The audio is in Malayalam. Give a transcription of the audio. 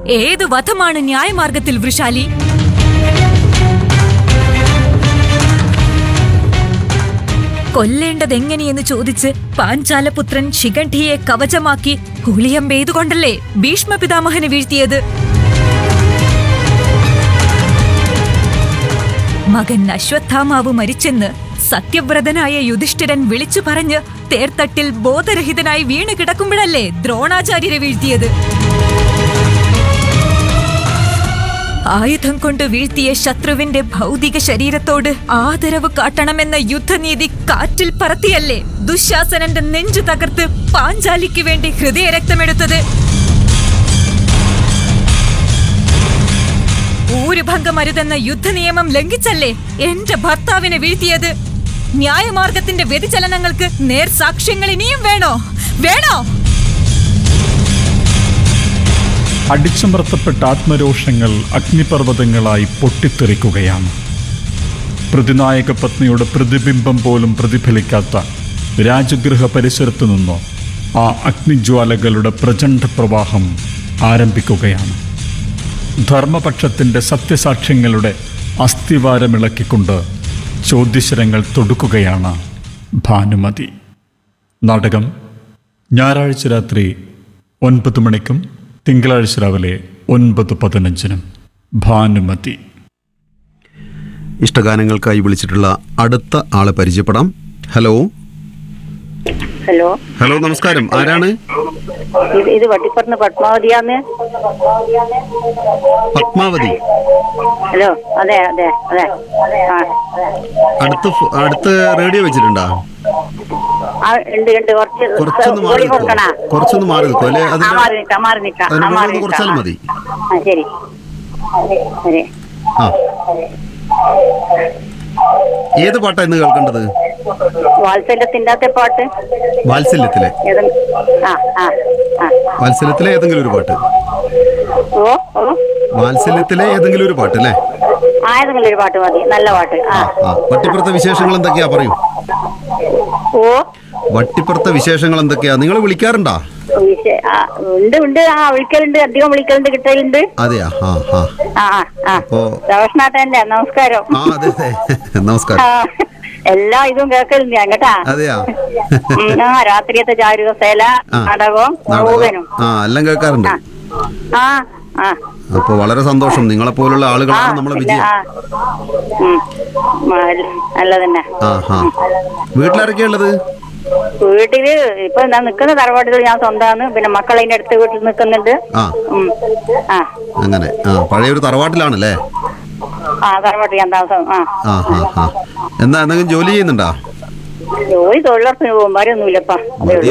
ഏത് വധമാണ് ന്യായമാർഗത്തിൽ വൃഷാലി കൊല്ലേണ്ടതെങ്ങനെയെന്ന് ചോദിച്ച് പാഞ്ചാലപുത്രൻ ശിഖണ്ഠിയെ കവചമാക്കി ഹുളിയമ്പെയ്തുകൊണ്ടല്ലേ ഭീഷ്മ പിതാമഹനെ വീഴ്ത്തിയത് മകൻ അശ്വത്ഥാമാവ് മരിച്ചെന്ന് സത്യവ്രതനായ യുധിഷ്ഠിരൻ വിളിച്ചു പറഞ്ഞ് തേർത്തട്ടിൽ ബോധരഹിതനായി വീണ് കിടക്കുമ്പോഴല്ലേ ദ്രോണാചാര്യരെ വീഴ്ത്തിയത് ആയുധം കൊണ്ട് വീഴ്ത്തിയ ശത്രുവിന്റെ ഭൗതിക ശരീരത്തോട് ആദരവ് കാട്ടണമെന്ന യുദ്ധനീതി കാറ്റിൽ പറത്തിയല്ലേ ദുശാസനന്റെ നെഞ്ചു തകർത്ത് പാഞ്ചാലിക്ക് വേണ്ടി ഹൃദയരക്തമെടുത്തത് ഊരുഭംഗമരുതെന്ന യുദ്ധനിയമം ലംഘിച്ചല്ലേ എന്റെ ഭർത്താവിനെ വീഴ്ത്തിയത് ന്യായമാർഗത്തിന്റെ വ്യതിചലനങ്ങൾക്ക് നേർ സാക്ഷ്യങ്ങൾ ഇനിയും വേണോ വേണോ അടിച്ചമർത്തപ്പെട്ട ആത്മരോഷങ്ങൾ അഗ്നിപർവ്വതങ്ങളായി പൊട്ടിത്തെറിക്കുകയാണ് പ്രതിനായക പത്നിയുടെ പ്രതിബിംബം പോലും പ്രതിഫലിക്കാത്ത രാജഗൃഹ പരിസരത്തു നിന്നോ ആ അഗ്നിജ്വാലകളുടെ പ്രചണ്ഡ പ്രവാഹം ആരംഭിക്കുകയാണ് ധർമ്മപക്ഷത്തിൻ്റെ സത്യസാക്ഷ്യങ്ങളുടെ അസ്ഥിവാരമിളക്കിക്കൊണ്ട് ചോദ്യശരങ്ങൾ തൊടുക്കുകയാണ് ഭാനുമതി നാടകം ഞായറാഴ്ച രാത്രി ഒൻപത് മണിക്കും തിങ്കളാഴ്ച രാവിലെ ഒൻപത് പതിനഞ്ചിനും ഭാനുമതി ഇഷ്ടഗാനങ്ങൾക്കായി വിളിച്ചിട്ടുള്ള അടുത്ത ആളെ പരിചയപ്പെടാം ഹലോ ഹലോ ഹലോ നമസ്കാരം ആരാണ് ഇത് ഇത് വട്ടിപ്പറന്ന് പത്മാവതിയാന്ന് പത്മാവതി ഹലോ അതെ അതെ അതെ ആ അടുത്ത് ഫോ- അടുത്ത് റേഡിയോ വെച്ചിട്ടുണ്ടോ ആ ഉണ്ട് ഉണ്ട് കുറച്ച് കുറച്ചൊന്ന് മാറി പൊടി നിൽക്കോ കൊടുക്കണ കുറച്ചൊന്ന് മാറി നിൽക്കോ അല്ലെ ആ അതിന്റെ മാറി നിക്കാം മാറി നിക്കാം ആ അതിന് മാറി മുകളിൽ കുറച്ചാൽ നിക്കാം മതി ആ ശരി ശരി ആ ഏത് പാട്ടാ ഇന്ന് കേൾക്കേണ്ടത് വാത്സല്യത്തിന്റെ അകത്തെ പാട്ട് വാത്സല്യത്തിലെ ഏതെങ്കിലും ആ ആ ആ വാത്സല്യത്തിലെ ഏതെങ്കിലും ഒരു പാട്ട് ഓ ഓ വാത്സല്യത്തിലെ ഏതെങ്കിലും ഒരു പാട്ട് അല്ലേ ആ ഏതെങ്കിലും ഒരു പാട്ട് മതി നല്ല പാട്ട് ആ ആ ആ വട്ടിപ്പുറത്തെ വിശേഷങ്ങൾ എന്തൊക്കെയാ പറയൂ ഓ വട്ടിപ്പുറത്തെ വിശേഷങ്ങൾ എന്തൊക്കെയാ നിങ്ങൾ വിളിക്കാറുണ്ടാ വിശേ- ആ, ഉണ്ട് ഉണ്ട് ആ വിളിക്കലുണ്ട് അധികം വിളിക്കലുണ്ട് കിട്ടലുണ്ട് അതെയാ ആ ആ ആ ആ ആ അപ്പോ രവഷ്ണാട്ടന്റെ നമസ്കാരം ആ അതെ അതെ നമസ്കാരം ആ, എല്ലാ ഇതും കേൾക്കലുണ്ട് ഞാൻ കേട്ടാ അതെയാ ഉം, ആ രാത്രിയത്തെ ചാരുകസേല ആ. നാടകവും നാടകം. മുഴുവനും ആ എല്ലാം കേൾക്കാറുണ്ട് ആ ആ അപ്പൊ വളരെ സന്തോഷം നിങ്ങളെ പോലുള്ള ആ ആളുകളാണ് നമ്മളെ പിന്നെ വിജയം ആ ഉം. ആ, നല്ല തന്നെ ആ ഹാ വീട്ടിലാരൊക്കെയാ ഉള്ളത് വീട്ടില് ഇപ്പൊ ഞാൻ നിക്കുന്ന തറവാട്ടിൽ ഞാൻ സ്വന്തമാണ് പിന്നെ മക്കൾ അതിന്റെ അടുത്ത വീട്ടിൽ നിൽക്കുന്നുണ്ട് ആ ഉം. ആ അങ്ങനെ ആ പഴയ ഒരു തറവാട്ടിലാണല്ലേ ആ തറവാട്ടിൽ ഞാൻ താമസം ആ ആ ഹാ ഹാ എന്നാ എന്തെങ്കിലും ജോലി ചെയ്യുന്നുണ്ടാ ജോലി തൊഴിലുറപ്പിന് പോകും വരൊന്നുമില്ലപ്പാ അതേ ഉള്ളൂ